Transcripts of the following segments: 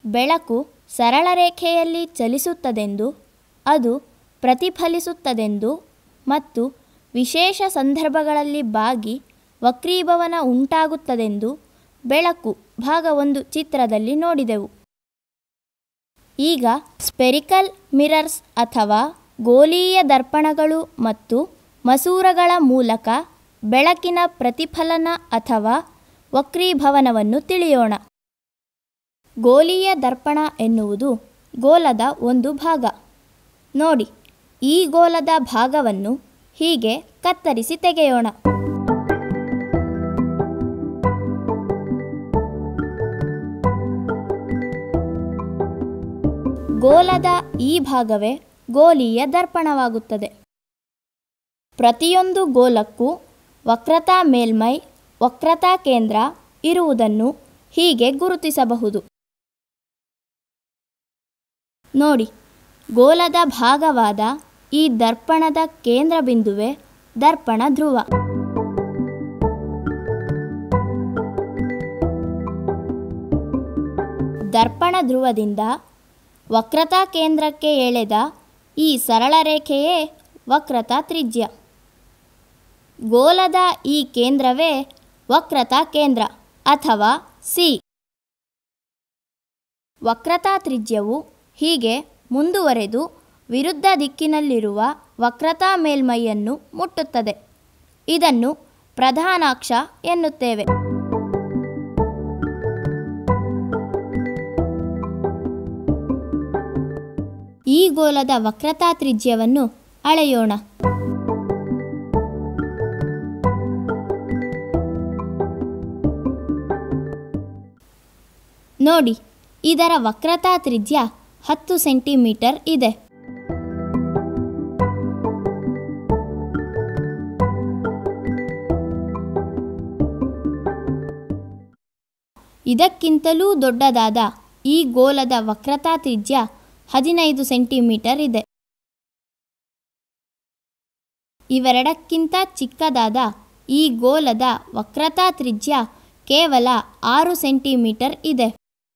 ಬೆಳಕು ಸರಳ ರೇಖೆಯಲ್ಲಿ ಚಲಿಸುತ್ತದೆಂದು ಅದು ಪ್ರತಿಫಲಿಸುತ್ತದೆಂದು ಮತ್ತು ವಿಶೇಷ ಸಂದರ್ಭಗಳಲ್ಲಿ ಬಾಗಿ ವಕ್ರೀಭವನ ಉಂಟಾಗುತ್ತದೆಂದು ಬೆಳಕು ಭಾಗ ಒಂದು ಚಿತ್ರದಲ್ಲಿ ನೋಡಿದೆವು ಈಗ ಸ್ಪೆರಿಕಲ್ ಮಿರರ್ಸ್ ಅಥವಾ ಗೋಲೀಯ ದರ್ಪಣಗಳು ಮತ್ತು ಮಸೂರಗಳ ಮೂಲಕ ಬೆಳಕಿನ ಪ್ರತಿಫಲನ ಅಥವಾ ವಕ್ರೀಭವನವನ್ನು ತಿಳಿಯೋಣ ಗೋಲೀಯ ದರ್ಪಣ ಎನ್ನುವುದು ಗೋಲದ ಒಂದು ಭಾಗ ನೋಡಿ ಈ ಗೋಲದ ಭಾಗವನ್ನು ಹೀಗೆ ಕತ್ತರಿಸಿ ತೆಗೆಯೋಣ ಗೋಲದ ಈ ಭಾಗವೇ ಗೋಲೀಯ ದರ್ಪಣವಾಗುತ್ತದೆ ಪ್ರತಿಯೊಂದು ಗೋಲಕ್ಕೂ ವಕ್ರತಾ ಮೇಲ್ಮೈ ವಕ್ರತಾ ಕೇಂದ್ರ ಇರುವುದನ್ನು ಹೀಗೆ ಗುರುತಿಸಬಹುದು ನೋಡಿ ಗೋಲದ ಭಾಗವಾದ ಈ ದರ್ಪಣದ ಕೇಂದ್ರ ಬಿಂದುವೆ ದರ್ಪಣ ಧ್ರುವ ದರ್ಪಣ ಧ್ರುವದಿಂದ ವಕ್ರತಾ ಕೇಂದ್ರಕ್ಕೆ ಎಳೆದ ಈ ಸರಳ ರೇಖೆಯೇ ವಕ್ರತಾ ತ್ರಿಜ್ಯ ಗೋಲದ ಈ ಕೇಂದ್ರವೇ ವಕ್ರತಾ ಕೇಂದ್ರ ಅಥವಾ ಸಿ ವಕ್ರತಾ ತ್ರಿಜ್ಯವು ಹೀಗೆ ಮುಂದುವರೆದು ವಿರುದ್ಧ ದಿಕ್ಕಿನಲ್ಲಿರುವ ವಕ್ರತಾ ಮೇಲ್ಮೈಯನ್ನು ಮುಟ್ಟುತ್ತದೆ ಇದನ್ನು ಪ್ರಧಾನಾಕ್ಷ ಎನ್ನುತ್ತೇವೆ ಈ ಗೋಲದ ವಕ್ರತಾ ತ್ರಿಜ್ಯವನ್ನು ಅಳೆಯೋಣ ನೋಡಿ ಇದರ ವಕ್ರತಾ ತ್ರಿಜ್ಯ ಹತ್ತು ಸೆಂಟಿಮೀಟರ್ ಇದೆ ಇದಕ್ಕಿಂತಲೂ ದೊಡ್ಡದಾದ ಈ ಗೋಲದ ವಕ್ರತಾ ತ್ರಿಜ್ಯ ಹದಿನೈದು ಸೆಂಟಿಮೀಟರ್ ಇದೆ ಇವೆರಡಕ್ಕಿಂತ ಚಿಕ್ಕದಾದ ಈ ಗೋಲದ ವಕ್ರತಾ ತ್ರಿಜ್ಯ ಕೇವಲ ಆರು ಸೆಂಟಿಮೀಟರ್ ಇದೆ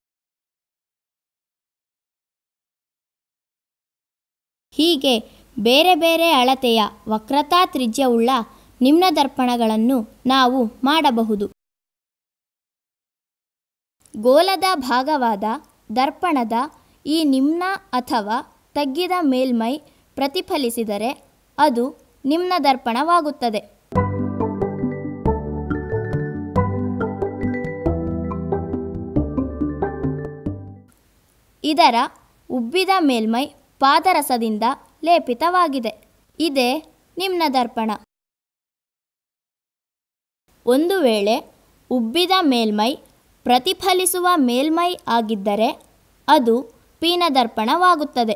ಹೀಗೆ ಬೇರೆ ಬೇರೆ ಅಳತೆಯ ವಕ್ರತಾ ತ್ರಿಜ್ಯವುಳ್ಳ ನಿಮ್ನ ದರ್ಪಣಗಳನ್ನು ನಾವು ಮಾಡಬಹುದು ಗೋಲದ ಭಾಗವಾದ ದರ್ಪಣದ ಈ ನಿಮ್ನ ಅಥವಾ ತಗ್ಗಿದ ಮೇಲ್ಮೈ ಪ್ರತಿಫಲಿಸಿದರೆ ಅದು ನಿಮ್ನ ದರ್ಪಣವಾಗುತ್ತದೆ ಇದರ ಉಬ್ಬಿದ ಮೇಲ್ಮೈ ಪಾದರಸದಿಂದ ಲೇಪಿತವಾಗಿದೆ ಇದೇ ನಿಮ್ನ ದರ್ಪಣ ಒಂದು ವೇಳೆ ಉಬ್ಬಿದ ಮೇಲ್ಮೈ ಪ್ರತಿಫಲಿಸುವ ಮೇಲ್ಮೈ ಆಗಿದ್ದರೆ ಅದು ಪೀನದರ್ಪಣವಾಗುತ್ತದೆ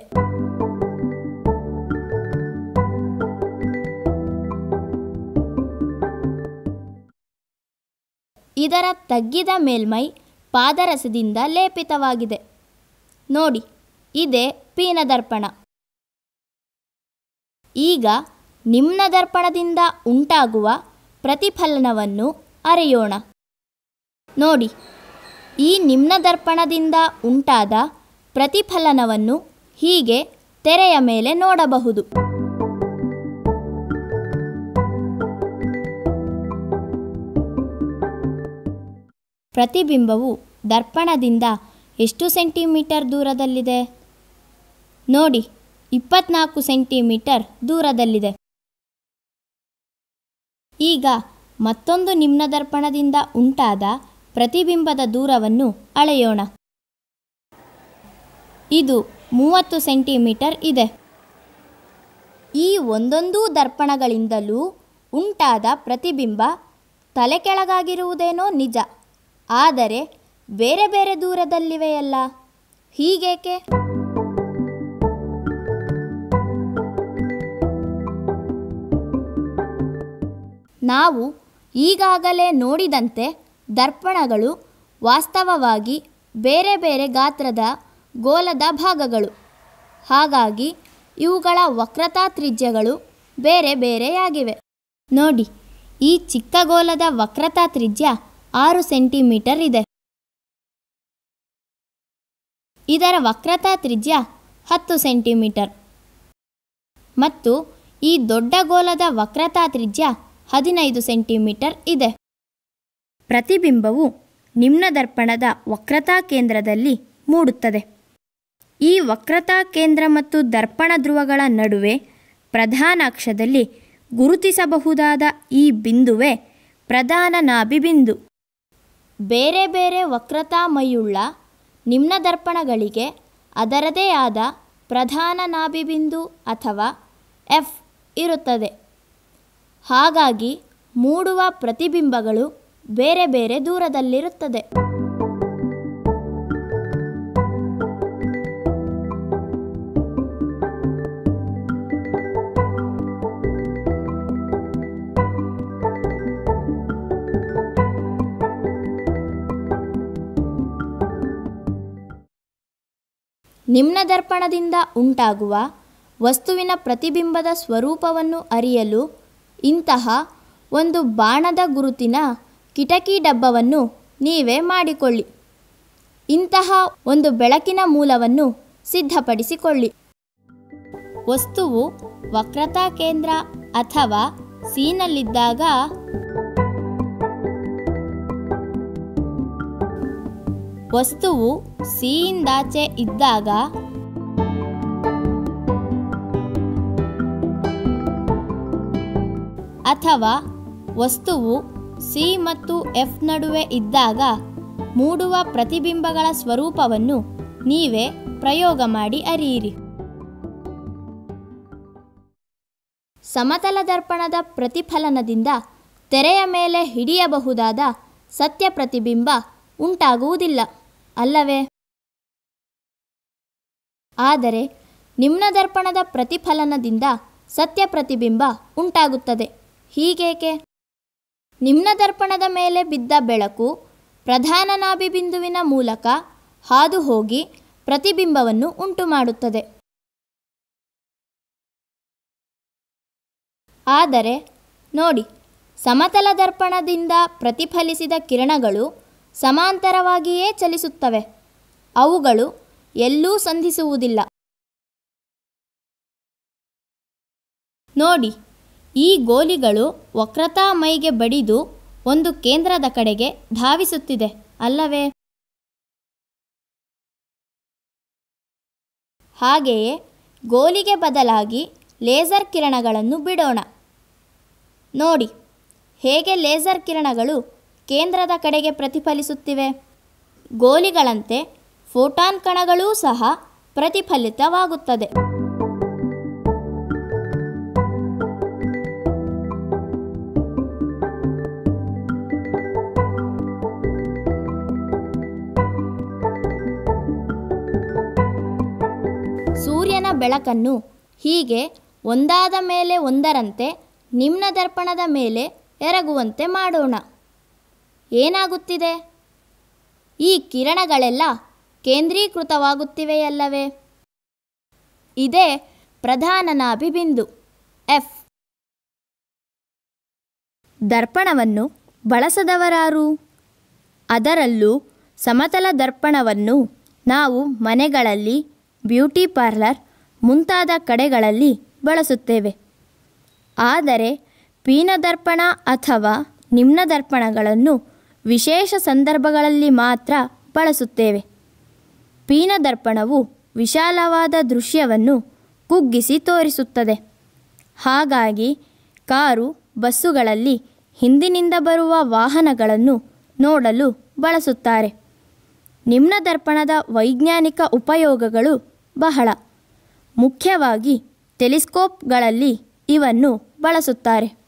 ಇದರ ತಗ್ಗಿದ ಮೇಲ್ಮೈ ಪಾದರಸದಿಂದ ಲೇಪಿತವಾಗಿದೆ ನೋಡಿ ಇದೇ ಪೀನದರ್ಪಣ ಈಗ ನಿಮ್ನ ದರ್ಪಣದಿಂದ ಉಂಟಾಗುವ ಪ್ರತಿಫಲನವನ್ನು ಅರೆಯೋಣ ನೋಡಿ ಈ ನಿಮ್ನ ದರ್ಪಣದಿಂದ ಉಂಟಾದ ಪ್ರತಿಫಲನವನ್ನು ಹೀಗೆ ತೆರೆಯ ಮೇಲೆ ನೋಡಬಹುದು ಪ್ರತಿಬಿಂಬವು ದರ್ಪಣದಿಂದ ಎಷ್ಟು ಸೆಂಟಿಮೀಟರ್ ದೂರದಲ್ಲಿದೆ ನೋಡಿ ಇಪ್ಪತ್ನಾಲ್ಕು ಸೆಂಟಿಮೀಟರ್ ದೂರದಲ್ಲಿದೆ ಈಗ ಮತ್ತೊಂದು ನಿಮ್ನ ದರ್ಪಣದಿಂದ ಉಂಟಾದ ಪ್ರತಿಬಿಂಬದ ದೂರವನ್ನು ಅಳೆಯೋಣ ಇದು ಮೂವತ್ತು ಸೆಂಟಿಮೀಟರ್ ಇದೆ ಈ ಒಂದೊಂದೂ ದರ್ಪಣಗಳಿಂದಲೂ ಉಂಟಾದ ಪ್ರತಿಬಿಂಬ ತಲೆಕೆಳಗಾಗಿರುವುದೇನೋ ನಿಜ ಆದರೆ ಬೇರೆ ಬೇರೆ ದೂರದಲ್ಲಿವೆಯಲ್ಲ ಹೀಗೇಕೆ ನಾವು ಈಗಾಗಲೇ ನೋಡಿದಂತೆ ದರ್ಪಣಗಳು ವಾಸ್ತವವಾಗಿ ಬೇರೆ ಬೇರೆ ಗಾತ್ರದ ಗೋಲದ ಭಾಗಗಳು ಹಾಗಾಗಿ ಇವುಗಳ ವಕ್ರತಾ ತ್ರಿಜ್ಯಗಳು ಬೇರೆ ಬೇರೆಯಾಗಿವೆ ನೋಡಿ ಈ ಚಿಕ್ಕ ಗೋಲದ ವಕ್ರತಾ ತ್ರಿಜ್ಯ ಆರು ಸೆಂಟಿಮೀಟರ್ ಇದೆ ಇದರ ವಕ್ರತಾ ತ್ರಿಜ್ಯ ಹತ್ತು ಸೆಂಟಿಮೀಟರ್ ಮತ್ತು ಈ ದೊಡ್ಡ ಗೋಲದ ವಕ್ರತಾ ತ್ರಿಜ್ಯ ಹದಿನೈದು ಸೆಂಟಿಮೀಟರ್ ಇದೆ ಪ್ರತಿಬಿಂಬವು ನಿಮ್ನದರ್ಪಣದ ವಕ್ರತಾ ಕೇಂದ್ರದಲ್ಲಿ ಮೂಡುತ್ತದೆ ಈ ವಕ್ರತಾ ಕೇಂದ್ರ ಮತ್ತು ದರ್ಪಣ ಧ್ರುವಗಳ ನಡುವೆ ಪ್ರಧಾನ ಅಕ್ಷದಲ್ಲಿ ಗುರುತಿಸಬಹುದಾದ ಈ ಬಿಂದುವೇ ಪ್ರಧಾನ ನಾಭಿಬಿಂದು ಬೇರೆ ಬೇರೆ ವಕ್ರತಾಮಯುಳ್ಳ ನಿಮ್ನದರ್ಪಣಗಳಿಗೆ ಅದರದೇ ಆದ ಪ್ರಧಾನ ನಾಭಿಬಿಂದು ಅಥವಾ ಎಫ್ ಇರುತ್ತದೆ ಹಾಗಾಗಿ ಮೂಡುವ ಪ್ರತಿಬಿಂಬಗಳು ಬೇರೆ ಬೇರೆ ದೂರದಲ್ಲಿರುತ್ತದೆ ನಿಮ್ನದರ್ಪಣದಿಂದ ಉಂಟಾಗುವ ವಸ್ತುವಿನ ಪ್ರತಿಬಿಂಬದ ಸ್ವರೂಪವನ್ನು ಅರಿಯಲು ಇಂತಹ ಒಂದು ಬಾಣದ ಗುರುತಿನ ಕಿಟಕಿ ಡಬ್ಬವನ್ನು ನೀವೇ ಮಾಡಿಕೊಳ್ಳಿ ಇಂತಹ ಒಂದು ಬೆಳಕಿನ ಮೂಲವನ್ನು ಸಿದ್ಧಪಡಿಸಿಕೊಳ್ಳಿ ವಸ್ತುವು ವಕ್ರತಾ ಕೇಂದ್ರ ಅಥವಾ ಸೀನಲ್ಲಿದ್ದಾಗ ವಸ್ತುವು ಸಿಯಿಂದಾಚೆ ಇದ್ದಾಗ ಅಥವಾ ವಸ್ತುವು ಸಿ ಮತ್ತು ಎಫ್ ನಡುವೆ ಇದ್ದಾಗ ಮೂಡುವ ಪ್ರತಿಬಿಂಬಗಳ ಸ್ವರೂಪವನ್ನು ನೀವೇ ಪ್ರಯೋಗ ಮಾಡಿ ಅರಿಯಿರಿ ಸಮತಲ ದರ್ಪಣದ ಪ್ರತಿಫಲನದಿಂದ ತೆರೆಯ ಮೇಲೆ ಹಿಡಿಯಬಹುದಾದ ಸತ್ಯ ಪ್ರತಿಬಿಂಬ ಉಂಟಾಗುವುದಿಲ್ಲ ಅಲ್ಲವೇ ಆದರೆ ನಿಮ್ನದರ್ಪಣದ ಪ್ರತಿಫಲನದಿಂದ ಸತ್ಯ ಪ್ರತಿಬಿಂಬ ಉಂಟಾಗುತ್ತದೆ ಹೀಗೇಕೆ ನಿಮ್ನದರ್ಪಣದ ಮೇಲೆ ಬಿದ್ದ ಬೆಳಕು ಪ್ರಧಾನ ನಾಭಿಬಿಂದುವಿನ ಮೂಲಕ ಹಾದು ಹೋಗಿ ಪ್ರತಿಬಿಂಬವನ್ನು ಉಂಟುಮಾಡುತ್ತದೆ ಆದರೆ ನೋಡಿ ಸಮತಲ ದರ್ಪಣದಿಂದ ಪ್ರತಿಫಲಿಸಿದ ಕಿರಣಗಳು ಸಮಾಂತರವಾಗಿಯೇ ಚಲಿಸುತ್ತವೆ ಅವುಗಳು ಎಲ್ಲೂ ಸಂಧಿಸುವುದಿಲ್ಲ ನೋಡಿ ಈ ಗೋಲಿಗಳು ವಕ್ರತಾ ಮೈಗೆ ಬಡಿದು ಒಂದು ಕೇಂದ್ರದ ಕಡೆಗೆ ಧಾವಿಸುತ್ತಿದೆ ಅಲ್ಲವೇ ಹಾಗೆಯೇ ಗೋಲಿಗೆ ಬದಲಾಗಿ ಲೇಸರ್ ಕಿರಣಗಳನ್ನು ಬಿಡೋಣ ನೋಡಿ ಹೇಗೆ ಲೇಸರ್ ಕಿರಣಗಳು ಕೇಂದ್ರದ ಕಡೆಗೆ ಪ್ರತಿಫಲಿಸುತ್ತಿವೆ ಗೋಲಿಗಳಂತೆ ಫೋಟಾನ್ ಕಣಗಳೂ ಸಹ ಪ್ರತಿಫಲಿತವಾಗುತ್ತದೆ ಸೂರ್ಯನ ಬೆಳಕನ್ನು ಹೀಗೆ ಒಂದಾದ ಮೇಲೆ ಒಂದರಂತೆ ನಿಮ್ನ ದರ್ಪಣದ ಮೇಲೆ ಎರಗುವಂತೆ ಮಾಡೋಣ ಏನಾಗುತ್ತಿದೆ ಈ ಕಿರಣಗಳೆಲ್ಲ ಕೇಂದ್ರೀಕೃತವಾಗುತ್ತಿವೆಯಲ್ಲವೇ ಇದೇ ಪ್ರಧಾನ ನಾಭಿಬಿಂದು ಎಫ್ ದರ್ಪಣವನ್ನು ಬಳಸದವರಾರು ಅದರಲ್ಲೂ ಸಮತಲ ದರ್ಪಣವನ್ನು ನಾವು ಮನೆಗಳಲ್ಲಿ ಬ್ಯೂಟಿ ಪಾರ್ಲರ್ ಮುಂತಾದ ಕಡೆಗಳಲ್ಲಿ ಬಳಸುತ್ತೇವೆ ಆದರೆ ಪೀನದರ್ಪಣ ಅಥವಾ ನಿಮ್ನದರ್ಪಣಗಳನ್ನು ವಿಶೇಷ ಸಂದರ್ಭಗಳಲ್ಲಿ ಮಾತ್ರ ಬಳಸುತ್ತೇವೆ ಪೀನದರ್ಪಣವು ವಿಶಾಲವಾದ ದೃಶ್ಯವನ್ನು ಕುಗ್ಗಿಸಿ ತೋರಿಸುತ್ತದೆ ಹಾಗಾಗಿ ಕಾರು ಬಸ್ಸುಗಳಲ್ಲಿ ಹಿಂದಿನಿಂದ ಬರುವ ವಾಹನಗಳನ್ನು ನೋಡಲು ಬಳಸುತ್ತಾರೆ ನಿಮ್ನದರ್ಪಣದ ವೈಜ್ಞಾನಿಕ ಉಪಯೋಗಗಳು ಬಹಳ ಮುಖ್ಯವಾಗಿ ಟೆಲಿಸ್ಕೋಪ್ಗಳಲ್ಲಿ ಇವನ್ನು ಬಳಸುತ್ತಾರೆ